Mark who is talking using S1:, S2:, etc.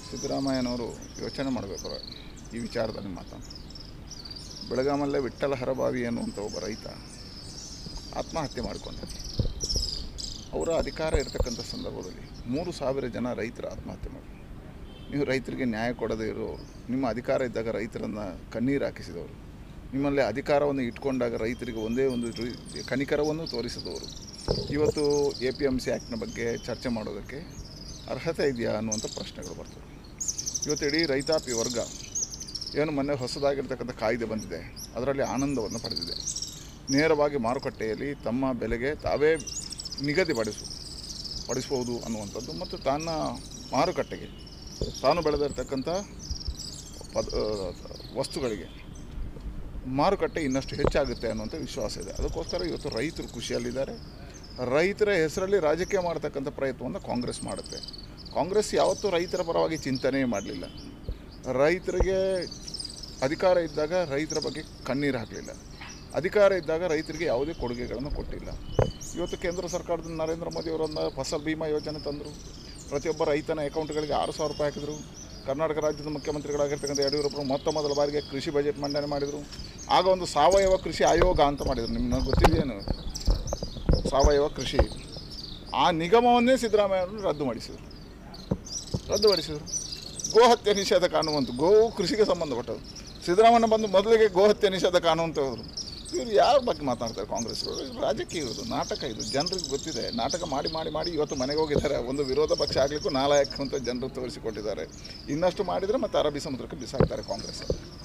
S1: ಸಿದ್ದರಾಮಯ್ಯನವರು ಯೋಚನೆ ಮಾಡಬೇಕು ಈ ವಿಚಾರದಲ್ಲಿ ಮಾತ್ರ ಬೆಳಗಾಮಲ್ಲೇ ವಿಠ್ಠಲ ಹರಬಾವಿ ಅನ್ನುವಂಥ ಒಬ್ಬ ರೈತ ಆತ್ಮಹತ್ಯೆ ಮಾಡಿಕೊಂಡ ಅವರ ಅಧಿಕಾರ ಇರತಕ್ಕಂಥ ಸಂದರ್ಭದಲ್ಲಿ ಮೂರು ಸಾವಿರ ಜನ ರೈತರು ಆತ್ಮಹತ್ಯೆ ಮಾಡಿ ನೀವು ರೈತರಿಗೆ ನ್ಯಾಯ ಕೊಡದೇ ಇರೋ ನಿಮ್ಮ ಅಧಿಕಾರ ಇದ್ದಾಗ ರೈತರನ್ನು ಕಣ್ಣೀರು ಹಾಕಿಸಿದವರು ನಿಮ್ಮಲ್ಲಿ ಅಧಿಕಾರವನ್ನು ಇಟ್ಕೊಂಡಾಗ ರೈತರಿಗೆ ಒಂದೇ ಒಂದು ರೀತಿ ಕನಿಕರವನ್ನು ತೋರಿಸಿದವರು ಇವತ್ತು ಎ ಪಿ ಎಮ್ ಸಿ ಆ್ಯಕ್ಟ್ನ ಬಗ್ಗೆ ಚರ್ಚೆ ಮಾಡೋದಕ್ಕೆ ಅರ್ಹತೆ ಇದೆಯಾ ಅನ್ನುವಂಥ ಪ್ರಶ್ನೆಗಳು ಬರ್ತವೆ ಇವತ್ತು ಇಡೀ ರೈತಾಪಿ ವರ್ಗ ಏನು ಮೊನ್ನೆ ಹೊಸದಾಗಿರ್ತಕ್ಕಂಥ ಕಾಯ್ದೆ ಬಂದಿದೆ ಅದರಲ್ಲಿ ಆನಂದವನ್ನು ಪಡೆದಿದೆ ನೇರವಾಗಿ ಮಾರುಕಟ್ಟೆಯಲ್ಲಿ ತಮ್ಮ ಬೆಲೆಗೆ ತಾವೇ ನಿಗದಿಪಡಿಸು ಪಡಿಸ್ಬೋದು ಅನ್ನುವಂಥದ್ದು ಮತ್ತು ತನ್ನ ಮಾರುಕಟ್ಟೆಗೆ ತಾನು ಬೆಳೆದಿರ್ತಕ್ಕಂಥ ಪದ ವಸ್ತುಗಳಿಗೆ ಮಾರುಕಟ್ಟೆ ಇನ್ನಷ್ಟು ಹೆಚ್ಚಾಗುತ್ತೆ ಅನ್ನುವಂಥ ವಿಶ್ವಾಸ ಇದೆ ಅದಕ್ಕೋಸ್ಕರ ಇವತ್ತು ರೈತರು ಖುಷಿಯಲ್ಲಿದ್ದಾರೆ ರೈತರ ಹೆಸರಲ್ಲಿ ರಾಜಕೀಯ ಮಾಡ್ತಕ್ಕಂಥ ಪ್ರಯತ್ನವನ್ನು ಕಾಂಗ್ರೆಸ್ ಮಾಡುತ್ತೆ ಕಾಂಗ್ರೆಸ್ ಯಾವತ್ತೂ ರೈತರ ಪರವಾಗಿ ಚಿಂತನೆ ಮಾಡಲಿಲ್ಲ ರೈತರಿಗೆ ಅಧಿಕಾರ ಇದ್ದಾಗ ರೈತರ ಬಗ್ಗೆ ಕಣ್ಣೀರು ಹಾಕಲಿಲ್ಲ ಅಧಿಕಾರ ಇದ್ದಾಗ ರೈತರಿಗೆ ಯಾವುದೇ ಕೊಡುಗೆಗಳನ್ನು ಕೊಟ್ಟಿಲ್ಲ ಇವತ್ತು ಕೇಂದ್ರ ಸರ್ಕಾರದ ನರೇಂದ್ರ ಮೋದಿ ಅವರನ್ನು ಫಸಲ್ ಬಿಮಾ ಯೋಜನೆ ತಂದರು ಪ್ರತಿಯೊಬ್ಬ ರೈತನ ಅಕೌಂಟ್ಗಳಿಗೆ ಆರು ಸಾವಿರ ರೂಪಾಯಿ ಹಾಕಿದರು ಕರ್ನಾಟಕ ರಾಜ್ಯದ ಮುಖ್ಯಮಂತ್ರಿಗಳಾಗಿರ್ತಕ್ಕಂಥ ಯಡಿಯೂರಪ್ಪರು ಮೊತ್ತ ಮೊದಲ ಬಾರಿಗೆ ಕೃಷಿ ಬಜೆಟ್ ಮಂಡನೆ ಮಾಡಿದರು ಆಗ ಒಂದು ಸಾವಯವ ಕೃಷಿ ಆಯೋಗ ಅಂತ ಮಾಡಿದರು ನಿಮ್ಗೆ ಗೊತ್ತಿದೆಯೇನು ಸಾವಯವ ಕೃಷಿ ಆ ನಿಗಮವನ್ನೇ ಸಿದ್ದರಾಮಯ್ಯವರು ರದ್ದು ಮಾಡಿಸಿದರು ರದ್ದುಪಡಿಸಿದರು ಗೋಹತ್ಯೆ ನಿಷೇಧ ಕಾನೂನು ಅಂತ ಗೋವು ಕೃಷಿಗೆ ಸಂಬಂಧಪಟ್ಟದ್ದು ಸಿದ್ದರಾಮಯ್ಯ ಬಂದು ಮೊದಲಿಗೆ ಗೋಹತ್ಯೆ ನಿಷೇಧ ಕಾನೂನು ಅಂತ ಹೋದರು ಇವರು ಯಾರ ಬಗ್ಗೆ ಮಾತನಾಡ್ತಾರೆ ಕಾಂಗ್ರೆಸ್ಗಳು ಇದು ರಾಜಕೀಯ ಇದು ನಾಟಕ ಇದು ಜನರಿಗೆ ಗೊತ್ತಿದೆ ನಾಟಕ ಮಾಡಿ ಮಾಡಿ ಮಾಡಿ ಇವತ್ತು ಮನೆಗೆ ಹೋಗಿದ್ದಾರೆ ಒಂದು ವಿರೋಧ ಪಕ್ಷ ಆಗಲಿಕ್ಕೂ ನಾಲಾಯಕ ಅಂತ ಜನರು ತೋರಿಸಿಕೊಟ್ಟಿದ್ದಾರೆ ಇನ್ನಷ್ಟು ಮಾಡಿದರೆ ಮತ್ತೆ ಅರಬ್ಬಿ ಸಮುದ್ರಕ್ಕೆ ಬಿಸಾಕ್ತಾರೆ ಕಾಂಗ್ರೆಸ್